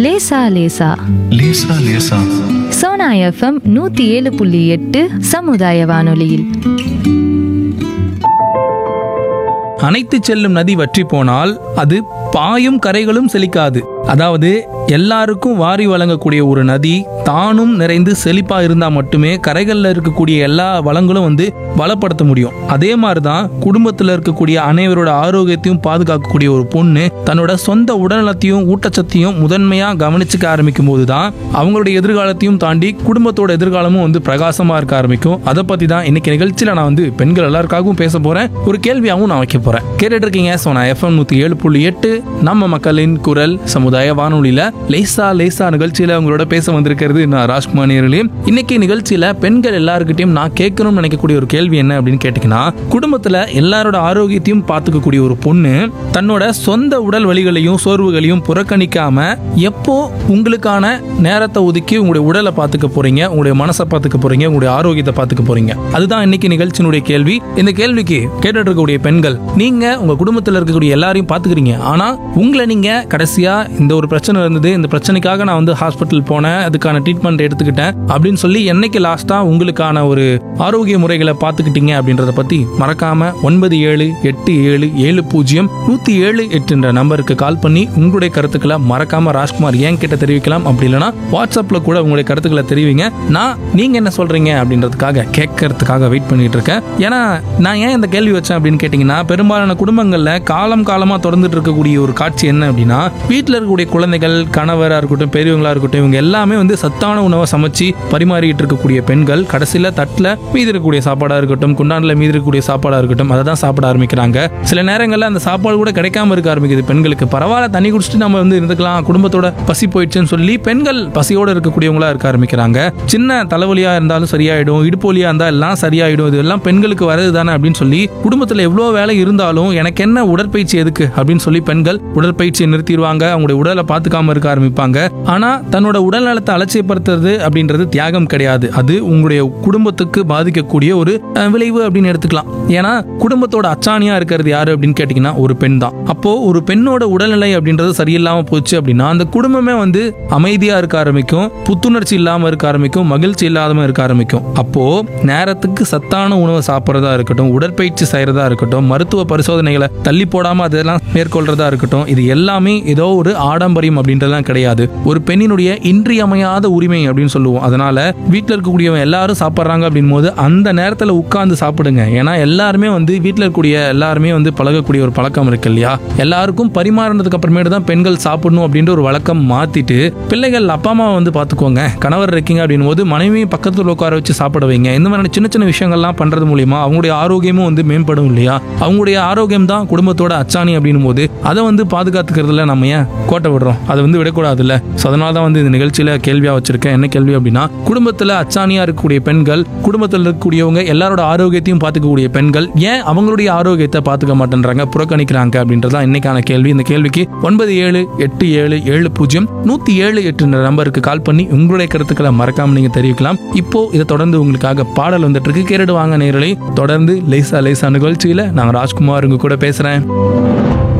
லேசா லேசா லேசா லேசா சோனா எஃப்எம் நூத்தி ஏழு புள்ளி எட்டு சமுதாய வானொலியில் அனைத்து செல்லும் நதி வற்றி போனால் அது பாயும் கரைகளும் செழிக்காது அதாவது எல்லாருக்கும் வாரி வழங்கக்கூடிய ஒரு நதி தானும் நிறைந்து செழிப்பா இருந்தா மட்டுமே கரைகள்ல இருக்கக்கூடிய எல்லா வளங்களும் வந்து பலப்படுத்த முடியும் அதே மாதிரி தான் குடும்பத்தில் இருக்கக்கூடிய அனைவரோட ஆரோக்கியத்தையும் பாதுகாக்கக்கூடிய ஒரு பொண்ணு தன்னோட சொந்த உடல்நலத்தையும் ஊட்டச்சத்தையும் முதன்மையா கவனிச்சுக்க ஆரம்பிக்கும் போது தான் அவங்களுடைய எதிர்காலத்தையும் தாண்டி குடும்பத்தோட எதிர்காலமும் வந்து பிரகாசமா இருக்க ஆரம்பிக்கும் அதை பத்தி தான் இன்னைக்கு நிகழ்ச்சியில நான் வந்து பெண்கள் எல்லாருக்காகவும் பேச போறேன் ஒரு கேள்வியாகவும் நான் வைக்க போறேன் கேட்டுட்டு இருக்கீங்க ஸோ நான் எஃப்எம் நூத்தி ஏழு புள்ளி எட்டு நம்ம மக்களின் குரல் சமுதாய வானொலியில லேசா லேசா நிகழ்ச்சியில உங்களோட பேச வந்திருக்கிறது நான் ராஜ்குமார் நேரலி இன்னைக்கு நிகழ்ச்சியில பெண்கள் எல்லாருக்கிட்டையும் நான் கேட்கணும்னு நினைக்கக்கூடிய ஒரு கேள்வி என்ன அப்படின்னு கேட்டீங்கன்னா குடும்பத்துல எல்லாரோட ஆரோக்கியத்தையும் பார்த்துக்கக்கூடிய ஒரு பொண்ணு தன்னோட சொந்த உடல் வலிகளையும் சோர்வுகளையும் புறக்கணிக்காம எப்போ உங்களுக்கான நேரத்தை ஒதுக்கி உங்களுடைய உடலை பார்த்துக்க போறீங்க உங்களுடைய மனசை பார்த்துக்க போறீங்க உங்களுடைய ஆரோக்கியத்தை பார்த்துக்க போறீங்க அதுதான் இன்னைக்கு நிகழ்ச்சியினுடைய கேள்வி இந்த கேள்விக்கு கேட்டுட்டு இருக்கக்கூடிய பெண்கள் நீங்க உங்க குடும்பத்தில் இருக்கக்கூடிய எல்லாரையும் பார்த்துக்கிறீங்க ஆனா உங்களை நீங்க கடைசியா இந்த ஒரு பிரச்சனை இருந்தது இந்த பிரச்சனைக்காக நான் வந்து ஹாஸ்பிட்டல் போனேன் அதுக்கான ட்ரீட்மெண்ட் எடுத்துக்கிட்டேன் அப்படின்னு சொல்லி என்னைக்கு லாஸ்டா உங்களுக்கான ஒரு ஆரோக்கிய முறைகளை பார்த்துக்கிட்டீங்க அப்படின்றத பத்தி மறக்காம ஒன்பது ஏழு எட்டு ஏழு ஏழு பூஜ்ஜியம் நூத்தி ஏழு எட்டுன்ற நம்பருக்கு கால் பண்ணி உங்களுடைய கருத்துக்களை மறக்காம ராஜ்குமார் ஏன் கிட்ட தெரிவிக்கலாம் அப்படி இல்லைன்னா வாட்ஸ்அப்ல கூட உங்களுடைய கருத்துக்களை தெரிவிங்க நான் நீங்க என்ன சொல்றீங்க அப்படின்றதுக்காக கேட்கறதுக்காக வெயிட் பண்ணிட்டு இருக்கேன் ஏன்னா நான் ஏன் இந்த கேள்வி வச்சேன் அப்படின்னு கேட்டீங்கன்னா பெரும்பாலான குடும்பங்கள்ல காலம் காலமா தொடர்ந்துட்டு இருக்கக்கூடிய ஒரு காட்சி என்ன அப்படின்னா வீட்டில் இருக்கக்கூடிய குழந்தைகள் கணவரா இருக்கட்டும் பெரியவங்களா இருக்கட்டும் இவங்க எல்லாமே வந்து சத்தான உணவை சமைச்சு பரிமாறிட்டு இருக்கக்கூடிய பெண்கள் கடைசியில தட்டுல மீதி இருக்கக்கூடிய சாப்பாடா இருக்கட்டும் குண்டான்ல மீதி இருக்கக்கூடிய சாப்பாடா இருக்கட்டும் அதை தான் சாப்பிட ஆரம்பிக்கிறாங்க சில நேரங்கள்ல அந்த சாப்பாடு கூட கிடைக்காம இருக்க ஆரம்பிக்குது பெண்களுக்கு பரவாயில்ல தண்ணி குடிச்சிட்டு நம்ம வந்து இருந்துக்கலாம் குடும்பத்தோட பசி போயிடுச்சுன்னு சொல்லி பெண்கள் பசியோட இருக்கக்கூடியவங்களா இருக்க ஆரம்பிக்கிறாங்க சின்ன தலைவலியா இருந்தாலும் சரியாயிடும் இடுப்பு வலியா இருந்தா எல்லாம் சரியாயிடும் இது எல்லாம் பெண்களுக்கு வரது தானே அப்படின்னு சொல்லி குடும்பத்துல எவ்வளவு வேலை இருந்தாலும் எனக்கு என்ன உடற்பயிற்சி எதுக்கு அப்படின்னு சொல்லி பெண்கள் உடற்பயிற்சியை நிறுத்திடுவாங்க அவங்களுடைய உடலை பார்த்துக்காம இருக்க ஆரம்பிப்பாங்க ஆனா தன்னோட உடல் நலத்தை அலட்சியப்படுத்துறது அப்படின்றது தியாகம் கிடையாது அது உங்களுடைய குடும்பத்துக்கு பாதிக்கக்கூடிய ஒரு அஹ், விளைவு அப்படின்னு எடுத்துக்கலாம் ஏன்னா குடும்பத்தோட அச்சாணியா இருக்கிறது யாரு அப்படின்னு கேட்டீங்கன்னா ஒரு பெண் தான் அப்போ ஒரு பெண்ணோட உடல்நிலை அப்படின்றது சரியில்லாம போச்சு அப்படின்னா அந்த குடும்பமே வந்து அமைதியா இருக்க ஆரம்பிக்கும் புத்துணர்ச்சி இல்லாம இருக்க ஆரம்பிக்கும் மகிழ்ச்சி இல்லாம இருக்க ஆரம்பிக்கும் அப்போ நேரத்துக்கு சத்தான உணவை சாப்பிட்றதா இருக்கட்டும் உடற்பயிற்சி செய்யறதா இருக்கட்டும் மருத்துவ பரிசோதனைகளை தள்ளி போடாம அதெல்லாம் மேற்கொள்றதா இருக்கட்டும் இது எல்லாமே ஏதோ ஒரு ஆடம்பரியம் அப்படின்றதெல்லாம் கிடையாது ஒரு பெண்ணினுடைய இன்றியமையாத உரிமை அப்படின்னு சொல்லுவோம் அதனால வீட்டில் இருக்கக்கூடியவங்க எல்லாரும் சாப்பிட்றாங்க அப்படின் போது அந்த நேரத்தில் உட்கார்ந்து சாப்பிடுங்க ஏன்னா எல்லாருமே வந்து வீட்டில் இருக்கக்கூடிய எல்லாருமே வந்து பழகக்கூடிய ஒரு பழக்கம் இருக்கு இல்லையா எல்லாருக்கும் பரிமாறினதுக்கு அப்புறமேட்டு தான் பெண்கள் சாப்பிடணும் அப்படின்ற ஒரு வழக்கம் மாத்திட்டு பிள்ளைகள் அப்பா அம்மாவை வந்து பார்த்துக்கோங்க கணவர் இருக்கீங்க அப்படின் போது மனைவியும் பக்கத்தில் உட்கார வச்சு சாப்பிட வைங்க இந்த மாதிரியான சின்ன சின்ன விஷயங்கள்லாம் பண்றது மூலியமா அவங்களுடைய ஆரோக்கியமும் வந்து மேம்படும் இல்லையா அவங்களுடைய ஆரோக்கியம் தான் குடும்பத்தோட அச்சாணி அப்படின்னும் போது அதை வந்து பாதுகாத்துக்கிறதுல நம்ம ஏன் கோட்டை விடுறோம் அதை வந்து விடக்கூடாதுல்ல ஸோ அதனால தான் வந்து இந்த நிகழ்ச்சியில கேள்வியா வச்சிருக்கேன் என்ன கேள்வி அப்படின்னா குடும்பத்துல அச்சாணியா இருக்கக்கூடிய பெண்கள் குடும்பத்தில் இருக்கக்கூடியவங்க எல்லாரோட ஆரோக்கியத்தையும் பார்த்துக்கக்கூடிய பெண்கள் ஏன் அவங்களுடைய ஆரோக்கியத்தை பார்த்துக்க மாட்டேன்றாங்க புறக்கணிக்கிறாங்க அப்படின்றதான் இன்னைக்கான கேள்வி இந்த கேள்விக்கு ஒன்பது ஏழு எட்டு ஏழு ஏழு பூஜ்ஜியம் நூத்தி ஏழு எட்டுன்ற நம்பருக்கு கால் பண்ணி உங்களுடைய கருத்துக்களை மறக்காம நீங்க தெரிவிக்கலாம் இப்போ இதை தொடர்ந்து உங்களுக்காக பாடல் வந்துட்டு இருக்கு கேரடு வாங்க நேரலை தொடர்ந்து லேசா லேசா நிகழ்ச்சியில நான் ராஜ்குமார் உங்க கூட பேசுறேன்